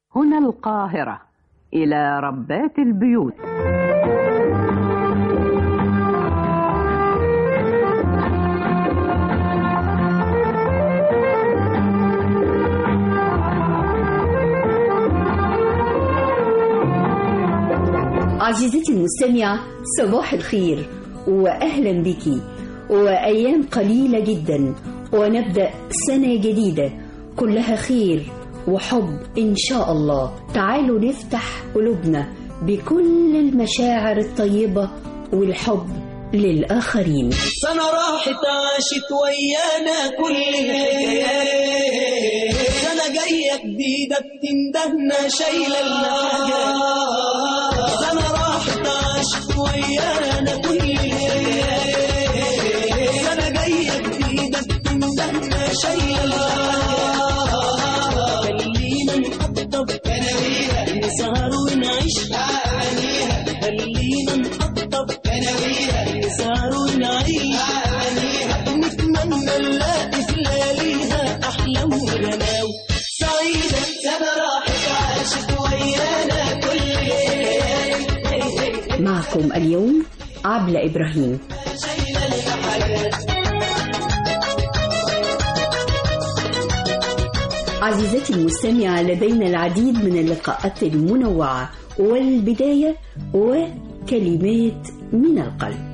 هنا القاهرة إلى ربات البيوت عزيزتي المستمعة صباح الخير وأهلا بك وأيام قليلة جدا ونبدأ سنة جديدة كلها خير وحب إن شاء الله تعالوا نفتح قلوبنا بكل المشاعر الطيبة والحب للآخرين سنة راحت عاشت ويانا كل الحكايات سنة جاية جديدة بتندهنا شايلة الحاجات سنة راحت عاشت ويانا كل الحكايات سنة جاية جديدة بتندهنا شايلة الحاجات خلينا نحطب كناويها نسهر ونعيش أغانيها خلينا نحطب كناويها نسهر ونعيش أغانيها نتمنى نلاقي في لياليها أحلام وغناوي سعيدة سنة راحت عاشت ويانا كل ليالي معكم اليوم عبلة إبراهيم شايلة الحاجات عزيزتي المستمعة لدينا العديد من اللقاءات المنوعة والبداية وكلمات من القلب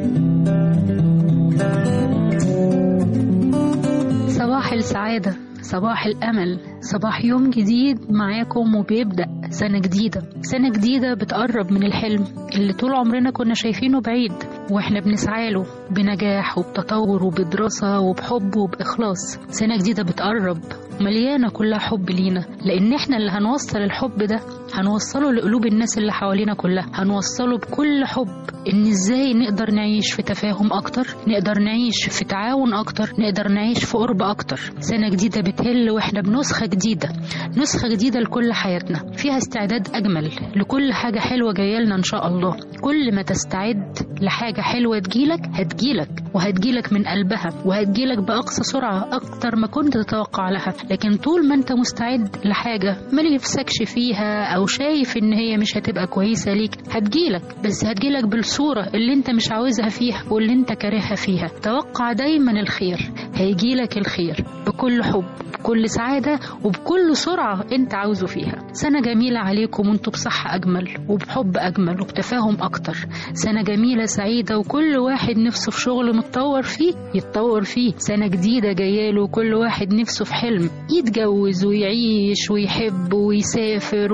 صباح السعادة صباح الأمل صباح يوم جديد معاكم وبيبدأ سنة جديدة سنة جديدة بتقرب من الحلم اللي طول عمرنا كنا شايفينه بعيد واحنا بنسعى له بنجاح وبتطور وبدراسة وبحب وبإخلاص سنة جديدة بتقرب مليانة كلها حب لينا لأن احنا اللي هنوصل الحب ده هنوصله لقلوب الناس اللي حوالينا كلها هنوصله بكل حب ان ازاي نقدر نعيش في تفاهم اكتر نقدر نعيش في تعاون اكتر نقدر نعيش في قرب اكتر سنة جديدة بتهل واحنا بنسخة جديدة نسخة جديدة لكل حياتنا فيها استعداد اجمل لكل حاجة حلوة جاية لنا ان شاء الله كل ما تستعد لحاجة حلوة تجيلك هتجيلك وهتجيلك من قلبها وهتجيلك بأقصى سرعة أكتر ما كنت تتوقع لها لكن طول ما أنت مستعد لحاجة ما نفسكش فيها أو شايف إن هي مش هتبقى كويسة ليك هتجيلك بس هتجيلك بالصورة اللي أنت مش عاوزها فيها واللي أنت كارهها فيها توقع دايما الخير هيجيلك الخير بكل حب بكل سعادة وبكل سرعة انت عاوزه فيها سنة جميلة عليكم وانتوا بصحة أجمل وبحب أجمل وبتفاهم أكتر سنة جميلة سعيدة وكل واحد نفسه في شغل متطور فيه يتطور فيه سنة جديدة جاياله وكل واحد نفسه في حلم يتجوز ويعيش ويحب ويسافر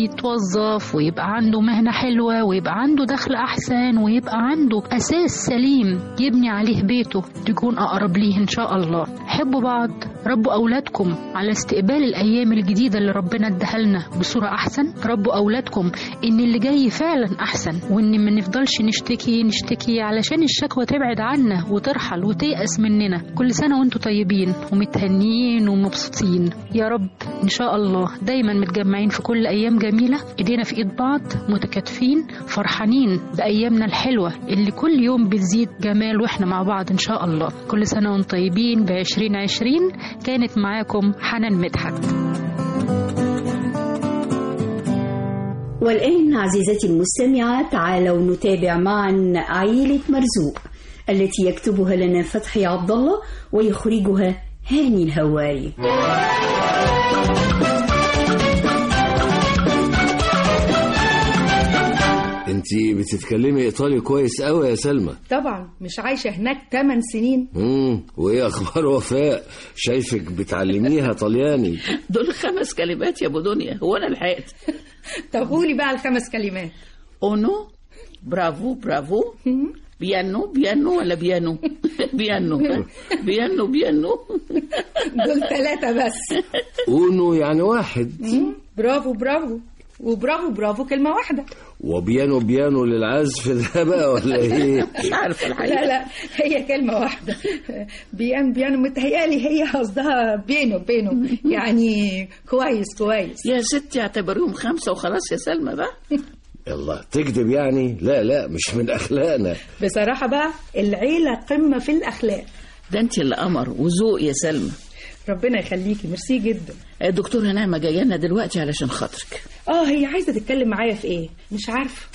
ويتوظف ويبقى عنده مهنة حلوة ويبقى عنده دخل أحسن ويبقى عنده أساس سليم يبني عليه بيته تكون أقرب ليه إن شاء الله حبوا بعض ربوا أولادكم على استقبال الأيام الجديدة اللي ربنا اداها لنا بصورة أحسن ربوا أولادكم إن اللي جاي فعلا أحسن وإن ما نفضلش نشتكي نشتكي علشان الشكوى تبعد عنا وترحل وتيأس مننا كل سنة وانتوا طيبين ومتهنيين ومبسوطين يا رب إن شاء الله دايما متجمعين في كل أيام جميلة إيدينا في إيد بعض متكاتفين فرحانين بأيامنا الحلوة اللي كل يوم بتزيد جمال وإحنا مع بعض إن شاء الله كل سنة وانتم طيبين بعشرين عشرين كانت معاكم حنان مدحت والآن عزيزتي المستمعة تعالوا نتابع معا عيلة مرزوق التي يكتبها لنا فتحي عبد الله ويخرجها هاني الهواري انت بتتكلمي ايطالي كويس قوي يا سلمى طبعا مش عايشة هناك 8 سنين امم وايه اخبار وفاء شايفك بتعلميها طلياني دول خمس كلمات يا ابو دنيا هو انا لحقت طب قولي بقى الخمس كلمات اونو برافو برافو بيانو بيانو ولا بيانو بيانو بيانو بيانو دول ثلاثة بس اونو يعني واحد برافو برافو وبرافو برافو كلمة واحدة وبيانو بيانو للعزف ده بقى ولا ايه مش عارفه الحقيقه لا لا هي كلمة واحدة بيان بيانو متهيألي هي قصدها بينه بينه يعني كويس كويس يا ستي اعتبريهم خمسه وخلاص يا سلمى بقى يلا تكذب يعني لا لا مش من اخلاقنا بصراحة بقى العيلة قمة في الأخلاق ده انت اللي قمر وذوق يا سلمى ربنا يخليكي ميرسي جدا الدكتورة نعمة جاية لنا دلوقتي علشان خاطرك اه هي عايزه تتكلم معايا في ايه مش عارفه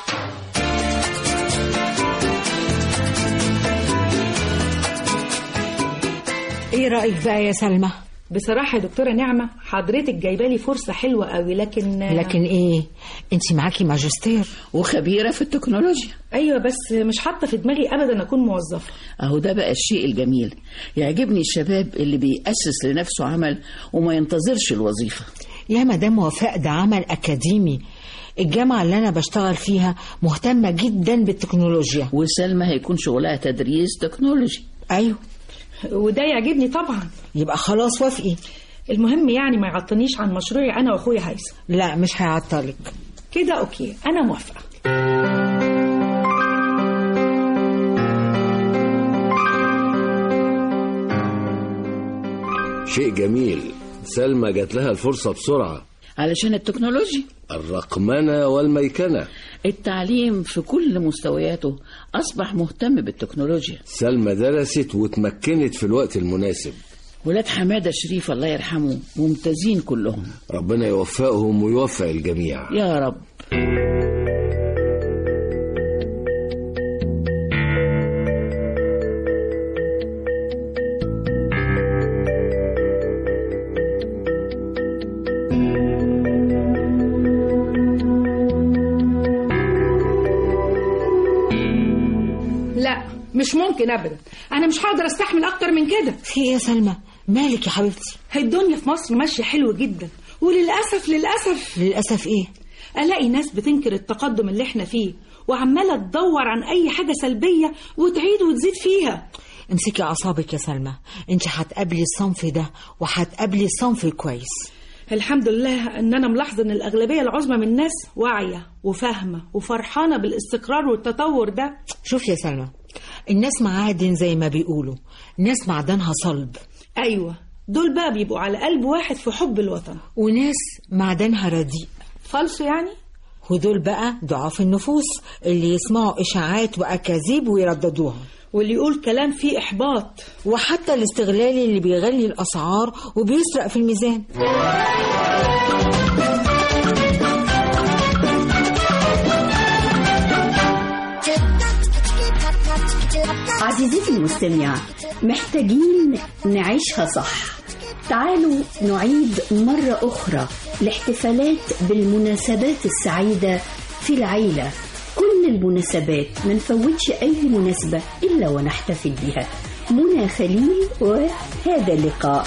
ايه رأيك بقى يا سلمى بصراحه يا دكتوره نعمه حضرتك جايبه لي فرصه حلوه قوي لكن لكن ايه انت معاكي ماجستير وخبيرة في التكنولوجيا ايوه بس مش حاطه في دماغي ابدا اكون موظفه اهو ده بقى الشيء الجميل يعجبني الشباب اللي بيأسس لنفسه عمل وما ينتظرش الوظيفة يا مدام وفاء ده عمل اكاديمي الجامعة اللي أنا بشتغل فيها مهتمة جدا بالتكنولوجيا وسلمى هيكون شغلها تدريس تكنولوجي أيوه وده يعجبني طبعا يبقى خلاص وافقي المهم يعني ما يعطنيش عن مشروعي انا واخويا هيثم لا مش هيعطلك كده اوكي انا موافقه شيء جميل سلمى جات لها الفرصة بسرعة علشان التكنولوجيا الرقمنة والميكنة التعليم في كل مستوياته أصبح مهتم بالتكنولوجيا سلمى درست وتمكنت في الوقت المناسب ولاد حمادة شريف الله يرحمه ممتازين كلهم ربنا يوفقهم ويوفق الجميع يا رب لا مش ممكن ابدا انا مش هقدر استحمل اكتر من كده في إيه يا سلمى مالك يا حبيبتي الدنيا في مصر ماشيه حلو جدا وللاسف للاسف للأسف إيه الاقي ناس بتنكر التقدم اللي احنا فيه وعماله تدور عن اي حاجه سلبيه وتعيد وتزيد فيها امسكي أعصابك يا سلمى انت هتقابلي الصنف ده وهتقابلي الصنف الكويس الحمد لله ان انا ملاحظه ان الاغلبيه العظمى من الناس واعيه وفاهمه وفرحانه بالاستقرار والتطور ده شوف يا سلمى الناس معادن زي ما بيقولوا ناس معدنها صلب ايوه دول بقى بيبقوا على قلب واحد في حب الوطن وناس معدنها رديء فالصو يعني ودول بقى ضعاف النفوس اللي يسمعوا إشاعات وأكاذيب ويرددوها واللي يقول كلام فيه احباط وحتى الاستغلال اللي بيغلي الأسعار وبيسرق في الميزان عزيزتي المستمعة محتاجين نعيشها صح تعالوا نعيد مرة أخرى الاحتفالات بالمناسبات السعيدة في العيلة كل المناسبات ما نفوتش أي مناسبة إلا ونحتفل بها منى خليل وهذا اللقاء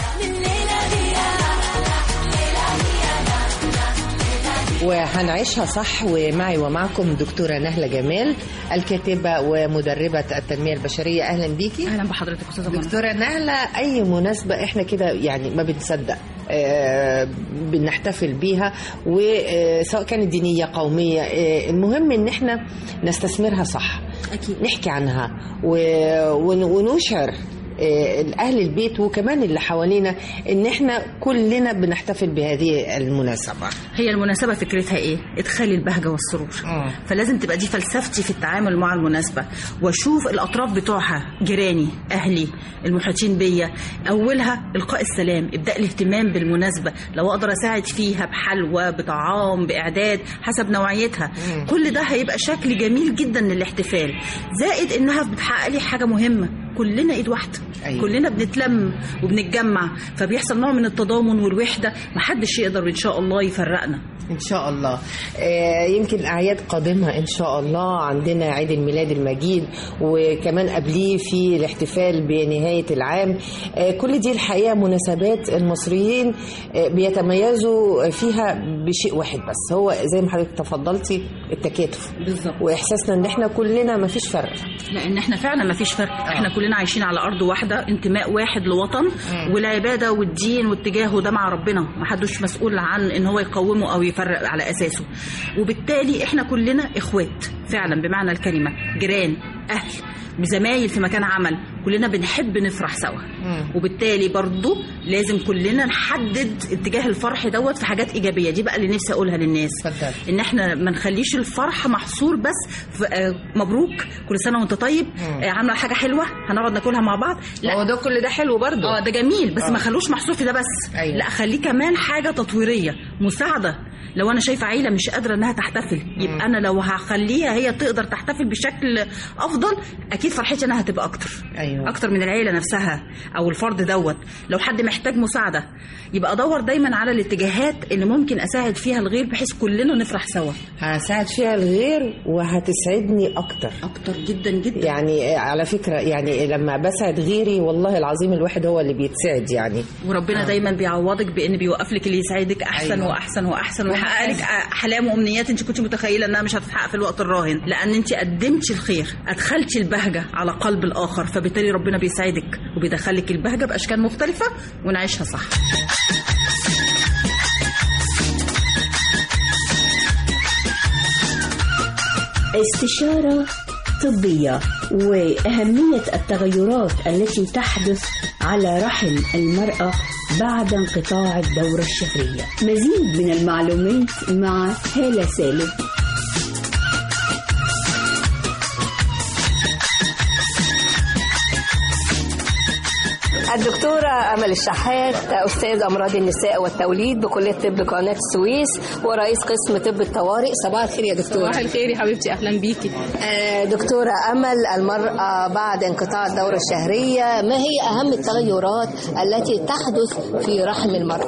وهنعيشها صح ومعي ومعكم دكتورة نهلة جمال الكاتبة ومدربة التنمية البشرية أهلا بيكي اهلا بحضرتك استاذه منى دكتورة نهلة أي مناسبة إحنا كده يعني ما بنصدق آه، بنحتفل بيها وسواء كانت دينية قومية آه، المهم إن إحنا نستثمرها صح أكيد. نحكي عنها و- ون- ونشعر آه، أهل البيت وكمان اللي حوالينا إن إحنا كلنا بنحتفل بهذه المناسبة هي المناسبة فكرتها ايه؟ ادخال البهجة والسرور فلازم تبقى دي فلسفتي في التعامل مع المناسبة واشوف الاطراف بتوعها جيراني اهلي المحيطين بيا اولها القاء السلام ابداء الاهتمام بالمناسبة لو اقدر اساعد فيها بحلوى بطعام باعداد حسب نوعيتها كل ده هيبقى شكل جميل جدا للاحتفال زائد انها بتحقق لي حاجة مهمة كلنا ايد واحدة أيوة. كلنا بنتلم وبنتجمع فبيحصل نوع من التضامن والوحدة محدش يقدر ان شاء الله يفرقنا إن شاء الله آه، يمكن أعياد قادمة إن شاء الله عندنا عيد الميلاد المجيد وكمان قبليه في الاحتفال بنهاية العام آه، كل دي الحقيقة مناسبات المصريين آه، بيتميزوا فيها بشيء واحد بس هو زي ما حضرتك تفضلتي التكاتف بالظبط وإحساسنا إن إحنا كلنا مفيش فرق لان احنا فعلا ما فيش فرق احنا كلنا عايشين على ارض واحده انتماء واحد لوطن والعباده والدين واتجاهه ده مع ربنا ما حدش مسؤول عن ان هو يقومه او يفرق على اساسه وبالتالي احنا كلنا اخوات فعلا بمعنى الكلمه جيران اهل زمايل في مكان عمل كلنا بنحب نفرح سوا وبالتالي برضو لازم كلنا نحدد اتجاه الفرح دوت في حاجات ايجابيه دي بقى اللي نفسي اقولها للناس ان احنا ما نخليش الفرح محصور بس في آه، مبروك كل سنه وانت طيب آه، عامله حاجه حلوه هنقعد ناكلها مع بعض هو ده كل ده حلو برضه اه ده جميل بس آه. ما خلوش محصور في ده بس أيوة. لا خليه كمان حاجه تطويريه مساعده لو انا شايفه عيله مش قادره انها تحتفل يبقى انا لو هخليها هي تقدر تحتفل بشكل افضل اكيد فرحتي انا هتبقى اكتر ايوه اكتر من العيله نفسها او الفرد دوت لو حد محتاج مساعده يبقى ادور دايما على الاتجاهات اللي ممكن اساعد فيها الغير بحيث كلنا نفرح سوا هساعد فيها الغير وهتسعدني اكتر اكتر جدا جدا يعني على فكره يعني لما بسعد غيري والله العظيم الواحد هو اللي بيتسعد يعني وربنا آه. دايما بيعوضك بان بيوقف لك اللي يسعدك احسن أيوة. أيوة. واحسن واحسن ويحقق لك احلام وامنيات انت كنت متخيله انها مش هتتحقق في الوقت الراهن لان انت قدمتي الخير ادخلتي البهجه على قلب الاخر فبالتالي ربنا بيساعدك وبيدخلك البهجه باشكال مختلفه ونعيشها صح استشارة طبية وأهمية التغيرات التي تحدث على رحم المرأة بعد انقطاع الدورة الشهرية مزيد من المعلومات مع هالة سالم الدكتورة أمل الشحات أستاذ أمراض النساء والتوليد بكلية طب قناة السويس ورئيس قسم طب الطوارئ صباح الخير يا دكتورة صباح الخير يا حبيبتي اهلا بيكي آه، دكتورة أمل المرأة بعد انقطاع الدورة الشهرية ما هي أهم التغيرات التي تحدث في رحم المرأة؟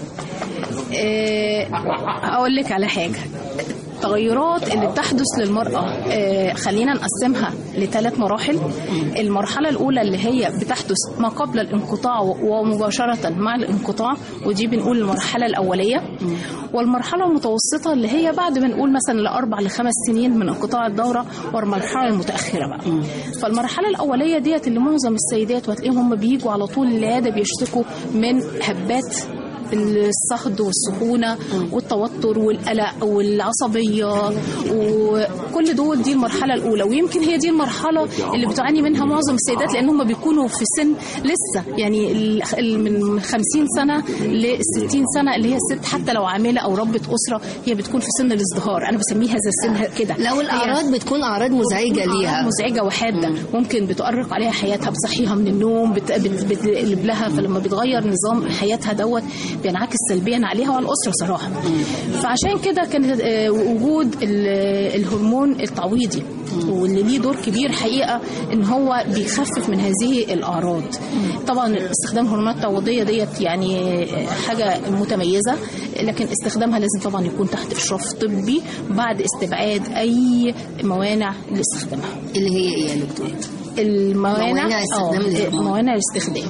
آه، اقول لك على حاجه التغيرات اللي بتحدث للمرأة آه، خلينا نقسمها لثلاث مراحل المرحلة الأولى اللي هي بتحدث ما قبل الانقطاع ومباشرة مع الانقطاع ودي بنقول المرحلة الأولية والمرحلة المتوسطة اللي هي بعد ما نقول مثلا لأربع لخمس سنين من انقطاع الدورة والمرحلة المتأخرة بقى فالمرحلة الأولية ديت اللي معظم السيدات وهتلاقيهم هم بيجوا على طول العيادة بيشتكوا من هبات الصهد والسخونة والتوتر والقلق والعصبية وكل دول دي المرحلة الأولى ويمكن هي دي المرحلة اللي بتعاني منها معظم السيدات لأن هم بيكونوا في سن لسه يعني ال- ال- من 50 سنة ل 60 سنة اللي هي الست حتى لو عاملة أو ربة أسرة هي بتكون في سن الازدهار أنا بسميه هذا السن كده لو الأعراض بتكون أعراض مزعجة بتكون ليها. أعراض مزعجة وحادة ممكن بتؤرق عليها حياتها بتصحيها من النوم بت- بت- بتقلب لها فلما بتغير نظام حياتها دوت بينعكس سلبيا عليها وعلى الأسرة صراحة فعشان كده كان آه، وجود ال- الهرمون التعويضي واللي ليه دور كبير حقيقة ان هو بيخفف من هذه الأعراض طبعا استخدام هرمونات تعويضية ديت يعني حاجة متميزة لكن استخدامها لازم طبعا يكون تحت إشراف طبي بعد استبعاد أي موانع لاستخدامها اللي هي إيه يا دكتور؟ الموانع موانع استخدام آه، الهرمون. موانع الاستخدام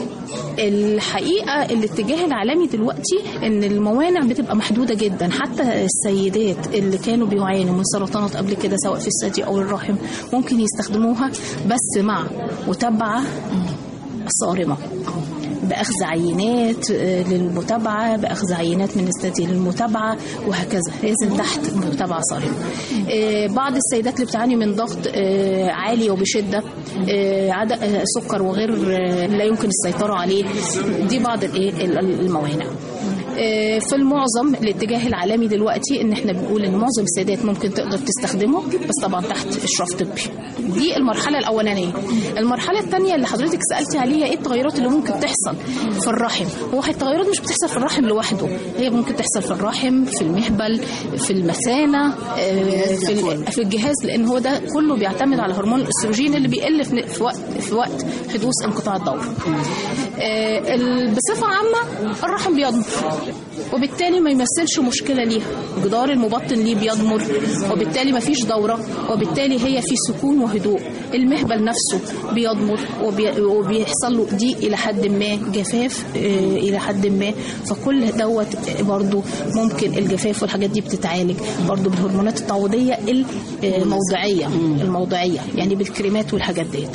الحقيقة الاتجاه العالمي دلوقتي ان الموانع بتبقى محدودة جدا حتى السيدات اللي كانوا بيعانوا من سرطانات قبل كده سواء في الثدي او الرحم ممكن يستخدموها بس مع متابعة صارمة بأخذ عينات آه، للمتابعة بأخذ عينات من الثدي للمتابعة وهكذا لازم تحت متابعة صارمة آه، بعض السيدات اللي بتعاني من ضغط آه، عالي وبشدة آه، عد- آه، سكر وغير آه، لا يمكن السيطرة عليه دي بعض الإيه؟ ال- الموانع آه، في المعظم الاتجاه العالمي دلوقتي ان احنا بنقول ان معظم السيدات ممكن تقدر تستخدمه بس طبعا تحت اشراف طبي دي المرحله الاولانيه المرحله الثانيه اللي حضرتك سالتي عليها ايه التغيرات اللي ممكن تحصل في الرحم هو التغيرات مش بتحصل في الرحم لوحده هي ممكن تحصل في الرحم في المهبل في المثانه آه، في ال- في الجهاز لان هو ده كله بيعتمد على هرمون الاستروجين اللي بيقل في في وقت في وقت حدوث انقطاع الدوره آه، ال- بصفه عامه الرحم بيضمر وبالتالي ما يمثلش مشكله ليها جدار المبطن ليه بيضمر وبالتالي ما فيش دوره وبالتالي هي في سكون وهدوء المهبل نفسه بيضمر وبي وبيحصل له ضيق الى حد ما جفاف آه، الى حد ما فكل دوت برضو ممكن الجفاف والحاجات دي بتتعالج برضو بالهرمونات التعويضيه الموضعيه الموضعيه يعني بالكريمات والحاجات ديت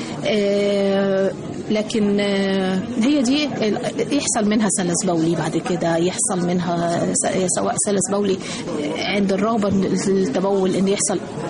آه، لكن آه، هي دي ال- يحصل منها سلس بولي بعد كده يحصل منها س- سواء سلس بولي آه، عند الرغبه من التبول ان يحصل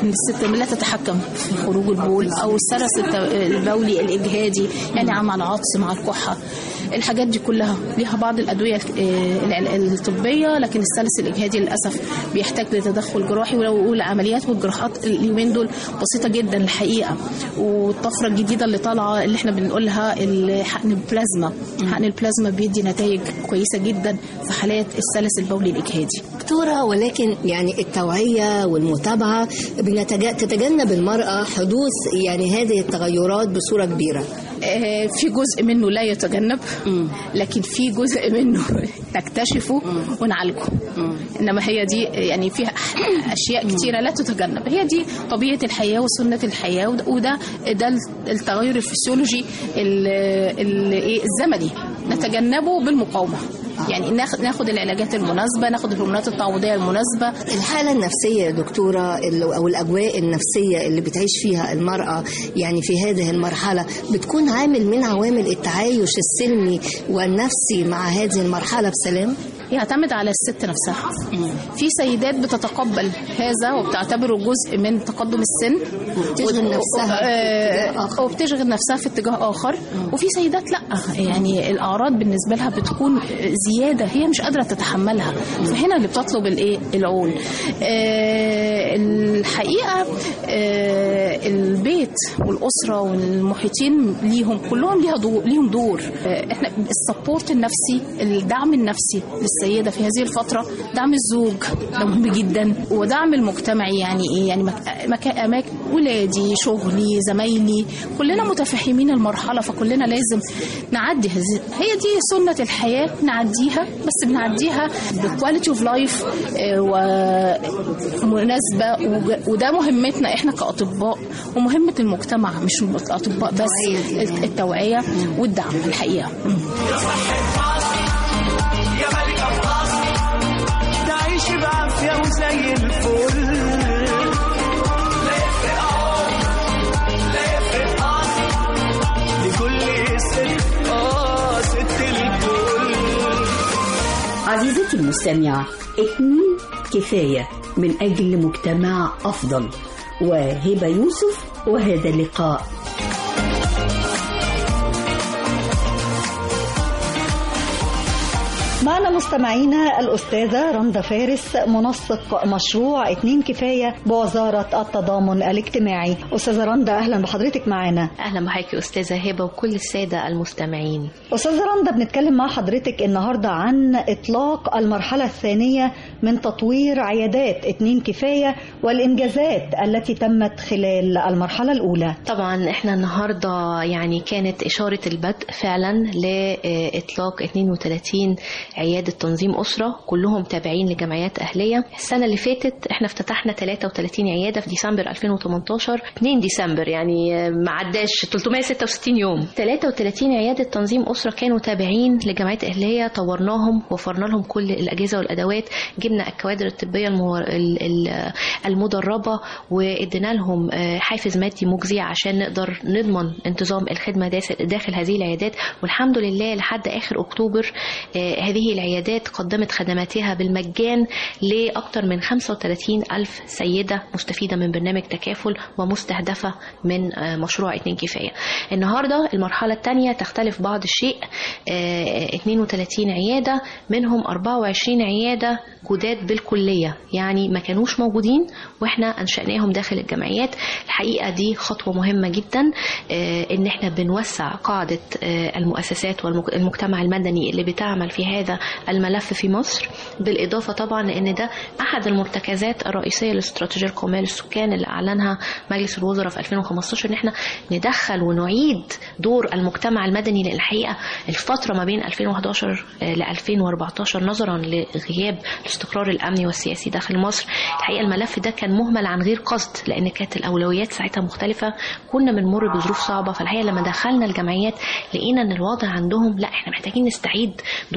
ان الست لا تتحكم في خروج البول او السلس الت- البولي الاجهادي يعني مع العطس مع الكحه الحاجات دي كلها ليها بعض الادويه آه، ال- الطبيه لكن السلس الاجهادي للاسف بيحتاج لتدخل جراحي ولو العمليات والجراحات اليومين دول بسيطه جدا الحقيقه والطفره الجديده اللي طالعه اللي احنا بنقولها حقن البلازما حقن البلازما بيدي نتائج كويسه جدا في حالات السلس البولي الاجهادي دكتورة ولكن يعني التوعية والمتابعة بنتج- تتجنب المرأة حدوث يعني هذه التغيرات بصورة كبيرة آه، في جزء منه لا يتجنب لكن في جزء منه نكتشفه ونعالجه انما هي دي يعني فيها اشياء كتيره لا تتجنب هي دي طبيعه الحياه وسنه الحياه وده- وده ده التغير الفسيولوجي ال- ال- إيه الزمني نتجنبه بالمقاومه يعني ناخد ناخد العلاجات المناسبه ناخد الهرمونات التعويضيه المناسبه الحالة النفسية يا دكتورة ال- أو الأجواء النفسية اللي بتعيش فيها المرأة يعني في هذه المرحلة بتكون عامل من عوامل التعايش السلمي والنفسي مع هذه المرحلة بسلام يعتمد على الست نفسها في سيدات بتتقبل هذا وبتعتبره جزء من تقدم السن وتشغل نفسها في آه، اتجاه آخر. وبتشغل نفسها في اتجاه اخر وفي سيدات لا يعني الاعراض بالنسبه لها بتكون زياده هي مش قادره تتحملها فهنا اللي بتطلب الايه العون آه، الحقيقه آه، البيت والاسره والمحيطين ليهم كلهم ليها دور ليهم دور آه، احنا السبورت النفسي الدعم النفسي للسيده في هذه الفتره دعم الزوج ده مهم جدا ودعم المجتمعي يعني ايه يعني مك... مك... اماكن ولادي شغلي زمايلي كلنا متفهمين المرحله فكلنا لازم نعدي هذه هي دي سنه الحياه نعديها بس بنعديها بكواليتي اوف لايف ومناسبه وج- وده مهمتنا احنا كاطباء ومهمه المجتمع مش الاطباء بس التوعيه والدعم الحقيقه يا ملكة مصر تعيشي بعافية وزي الفل لا يفرق عمر لا يفرق عصر لكل ست اه ست الكل عزيزتي المستمعة اتنين كفاية من أجل مجتمع أفضل وهبة يوسف وهذا اللقاء معنا مستمعينا الأستاذة رندا فارس منسق مشروع اتنين كفاية بوزارة التضامن الاجتماعي أستاذة رندا أهلا بحضرتك معنا اهلا بحضرتك استاذه هبه وكل الساده المستمعين أستاذة رندا بنتكلم مع حضرتك النهاردة عن إطلاق المرحلة الثانية من تطوير عيادات اتنين كفاية والإنجازات التي تمت خلال المرحلة الأولى طبعا احنا النهارده يعني كانت اشاره البدء فعلا لاطلاق 32 عياده تنظيم اسره كلهم تابعين لجمعيات اهليه السنه اللي فاتت احنا افتتحنا 33 عياده في ديسمبر 2018 2 ديسمبر يعني ما عداش 366 يوم 33 عياده تنظيم اسره كانوا تابعين لجمعيات اهليه طورناهم وفرنا لهم كل الاجهزه والادوات جبنا الكوادر الطبيه المو... ال- ال- المدربه وادينا لهم آه، حافز مادي مجزي عشان نقدر نضمن انتظام الخدمه داخل داخل هذه العيادات والحمد لله لحد اخر اكتوبر آه، هذه العيادات قدمت خدماتها بالمجان لاكثر من 35 الف سيده مستفيده من برنامج تكافل ومستهدفه من آه، مشروع اتنين كفايه النهارده المرحله الثانيه تختلف بعض الشيء آه، 32 عياده منهم 24 عياده جداد بالكليه يعني ما كانوش موجودين واحنا انشاناهم داخل الجمعيات الحقيقه دي خطوه مهمه جدا آه، ان احنا بنوسع قاعده آه، المؤسسات والمجتمع المدني اللي بتعمل في هذا الملف في مصر بالاضافه طبعا لان ده احد المرتكزات الرئيسيه لاستراتيجيه القوميه للسكان اللي اعلنها مجلس الوزراء في 2015 ان احنا ندخل ونعيد دور المجتمع المدني لان الحقيقه الفتره ما بين 2011 ل 2014 نظرا لغياب الاستقرار الامني والسياسي داخل مصر الحقيقه الملف ده كان مهمل عن غير قصد لان كانت الاولويات ساعتها مختلفه كنا بنمر بظروف صعبه فالحقيقه لما دخلنا الجمعيات لقينا ان الوضع عندهم لا احنا محتاجين نستعيد دور الناس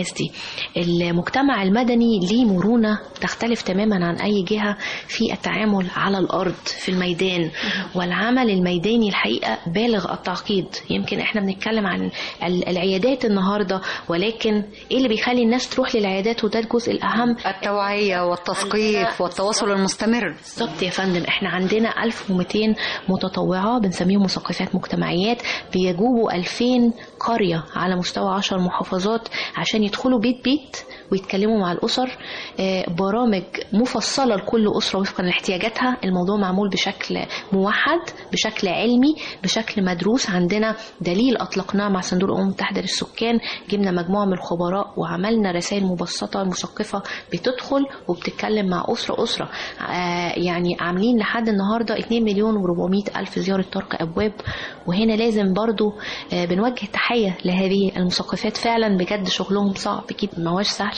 الناس دي المجتمع المدني ليه مرونة تختلف تماما عن أي جهة في التعامل على الأرض في الميدان والعمل الميداني الحقيقة بالغ التعقيد يمكن احنا بنتكلم عن ال- العيادات النهاردة ولكن ايه اللي بيخلي الناس تروح للعيادات وده الجزء الأهم التوعية والتثقيف والتواصل المستمر بالظبط يا فندم احنا عندنا 1200 متطوعة بنسميهم مثقفات مجتمعيات بيجوبوا 2000 قرية على مستوى 10 محافظات عشان يدخلوا بيت بيت ويتكلموا مع الأسر آه، برامج مفصلة لكل أسرة وفقا لاحتياجاتها الموضوع معمول بشكل موحد بشكل علمي بشكل مدروس عندنا دليل أطلقناه مع صندوق الأمم المتحدة للسكان جبنا مجموعة من الخبراء وعملنا رسائل مبسطة مثقفة بتدخل وبتتكلم مع أسرة أسرة آه، يعني عاملين لحد النهاردة 2 مليون و400 ألف زيارة طرق أبواب وهنا لازم برضو آه، بنوجه تحية لهذه المثقفات فعلا بجد شغلهم صعب جدا ما هوش سهل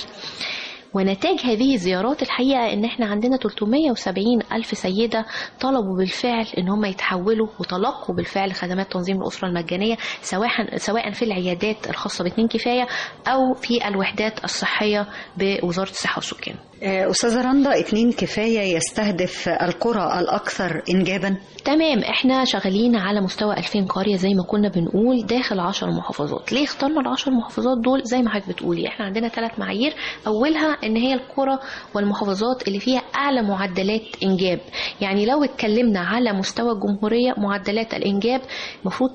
ونتاج هذه الزيارات الحقيقة ان احنا عندنا 370 ألف سيدة طلبوا بالفعل ان هم يتحولوا وتلقوا بالفعل خدمات تنظيم الأسرة المجانية سواء سواء في العيادات الخاصة باتنين كفاية أو في الوحدات الصحية بوزارة الصحة والسكان آه، أستاذة رندا اتنين كفاية يستهدف القرى الأكثر إنجابا تمام احنا شغالين على مستوى 2000 قرية زي ما كنا بنقول داخل 10 محافظات ليه اخترنا ال 10 محافظات دول زي ما حضرتك بتقولي احنا عندنا ثلاث معايير اولها ان هي القرى والمحافظات اللي فيها اعلى معدلات انجاب يعني لو اتكلمنا على مستوى الجمهورية معدلات الانجاب المفروض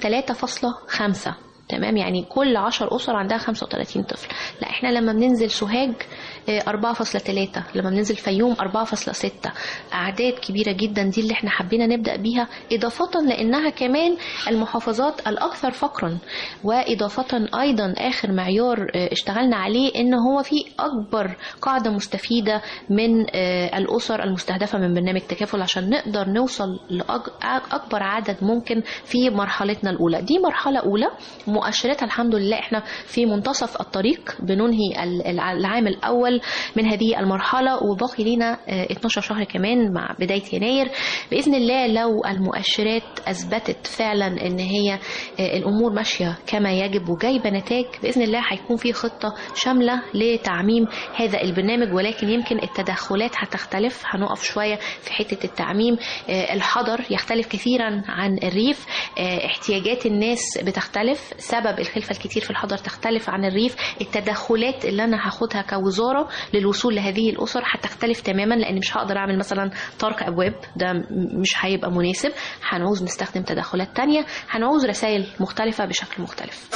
3.5 تمام يعني كل 10 أسر عندها 35 طفل لا احنا لما بننزل سوهاج آه، 4.3 لما بننزل فيوم 4.6 أعداد كبيرة جدا دي اللي احنا حبينا نبدأ بيها إضافة لأنها كمان المحافظات الأكثر فقرا وإضافة أيضا آخر معيار آه، اشتغلنا عليه إن هو في أكبر قاعدة مستفيدة من آه، الأسر المستهدفة من برنامج تكافل عشان نقدر نوصل لأكبر عدد ممكن في مرحلتنا الأولى دي مرحلة أولى مؤشراتها الحمد لله احنا في منتصف الطريق بننهي ال- الع- العام الأول من هذه المرحلة وباقي لنا آه، 12 شهر كمان مع بداية يناير بإذن الله لو المؤشرات أثبتت فعلا إن هي آه، الأمور ماشية كما يجب وجايبة نتاج بإذن الله هيكون في خطة شاملة لتعميم هذا البرنامج ولكن يمكن التدخلات هتختلف هنقف شوية في حتة التعميم آه، الحضر يختلف كثيرا عن الريف آه، احتياجات الناس بتختلف سبب الخلفة الكتير في الحضر تختلف عن الريف التدخلات اللي أنا هاخدها كوزارة للوصول لهذه الأسر هتختلف تماما لأن مش هقدر أعمل مثلا طرق أبواب ده م- مش هيبقى مناسب هنعوز نستخدم تدخلات تانية هنعوز رسائل مختلفة بشكل مختلف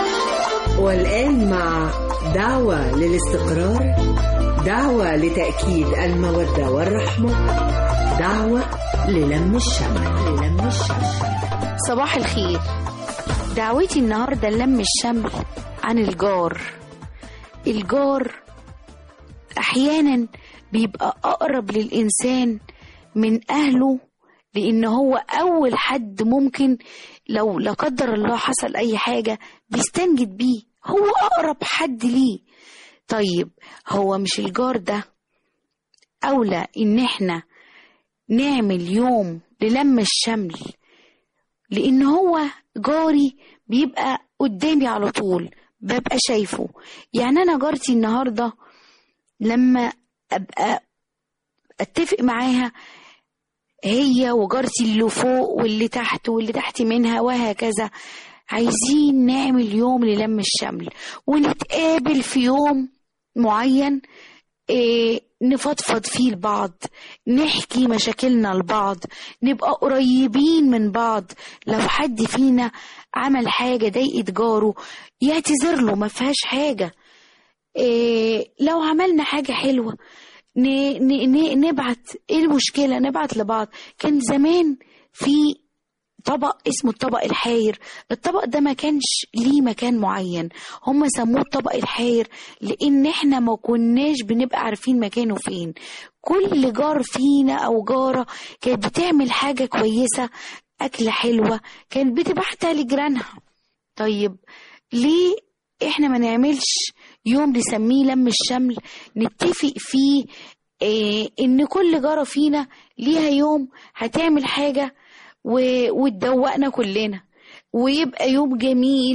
والآن مع دعوة للاستقرار دعوة لتأكيد المودة والرحمة دعوة للم الشمل للم الشمل صباح الخير دعوتي النهارده لم الشمل عن الجار الجار احيانا بيبقى اقرب للانسان من اهله لان هو اول حد ممكن لو لا قدر الله حصل اي حاجه بيستنجد بيه هو اقرب حد ليه طيب هو مش الجار ده اولى ان احنا نعمل يوم للم الشمل لان هو جاري بيبقى قدامي على طول ببقى شايفه يعني انا جارتي النهارده لما ابقى اتفق معاها هي وجارتي اللي فوق واللي تحت واللي تحت منها وهكذا عايزين نعمل يوم للم الشمل ونتقابل في يوم معين إيه نفضفض فيه لبعض نحكي مشاكلنا لبعض نبقى قريبين من بعض لو حد فينا عمل حاجة ضايقت جاره يعتذر له ما فيهاش حاجة إيه لو عملنا حاجة حلوة ن ن ن نبعت ايه المشكلة نبعت لبعض كان زمان في طبق اسمه الطبق الحاير الطبق ده ما كانش ليه مكان معين هم سموه الطبق الحاير لان احنا ما كناش بنبقى عارفين مكانه فين كل جار فينا او جارة كانت بتعمل حاجة كويسة أكلة حلوة كانت بتبعتها لجيرانها طيب ليه احنا ما نعملش يوم نسميه لم الشمل نتفق فيه إيه ان كل جارة فينا ليها يوم هتعمل حاجة و... وتدوقنا كلنا ويبقى يوم جميل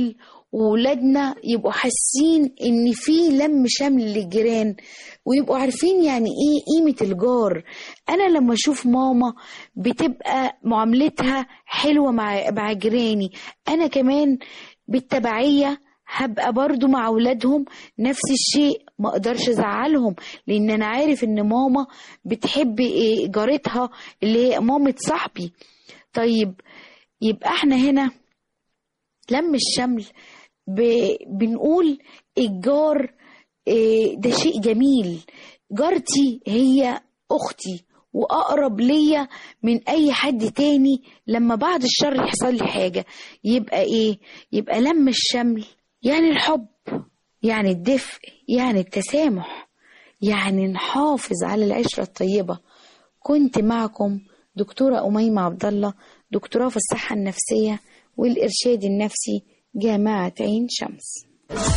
وولادنا يبقوا حاسين ان في لم شمل للجيران ويبقوا عارفين يعني ايه قيمة الجار انا لما اشوف ماما بتبقى معاملتها حلوة مع مع جيراني انا كمان بالتبعية هبقى برضو مع أولادهم نفس الشيء ما اقدرش ازعلهم لان انا عارف ان ماما بتحب إيه جارتها اللي هي مامة صاحبي طيب يبقى احنا هنا لم الشمل ب... بنقول الجار إيه ده شيء جميل جارتي هي اختي واقرب ليا من اي حد تاني لما بعد الشر يحصل لي حاجه يبقى ايه يبقى لم الشمل يعني الحب يعني الدفء يعني التسامح يعني نحافظ على العشره الطيبه كنت معكم دكتوره اميمه عبد الله دكتوراه في الصحه النفسيه والارشاد النفسي جامعه عين شمس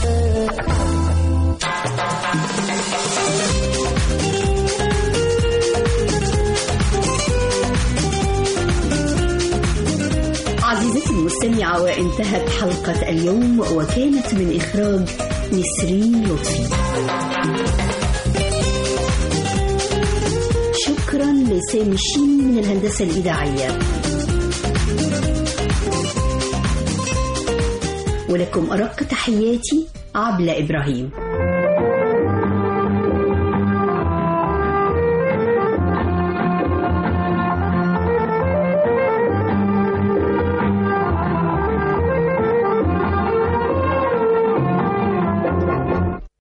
عزيزتي المستمعة وانتهت حلقة اليوم وكانت من إخراج نسرين لطفي شكرا لسامي الشين من الهندسة الإذاعية ولكم أرق تحياتي عبلة إبراهيم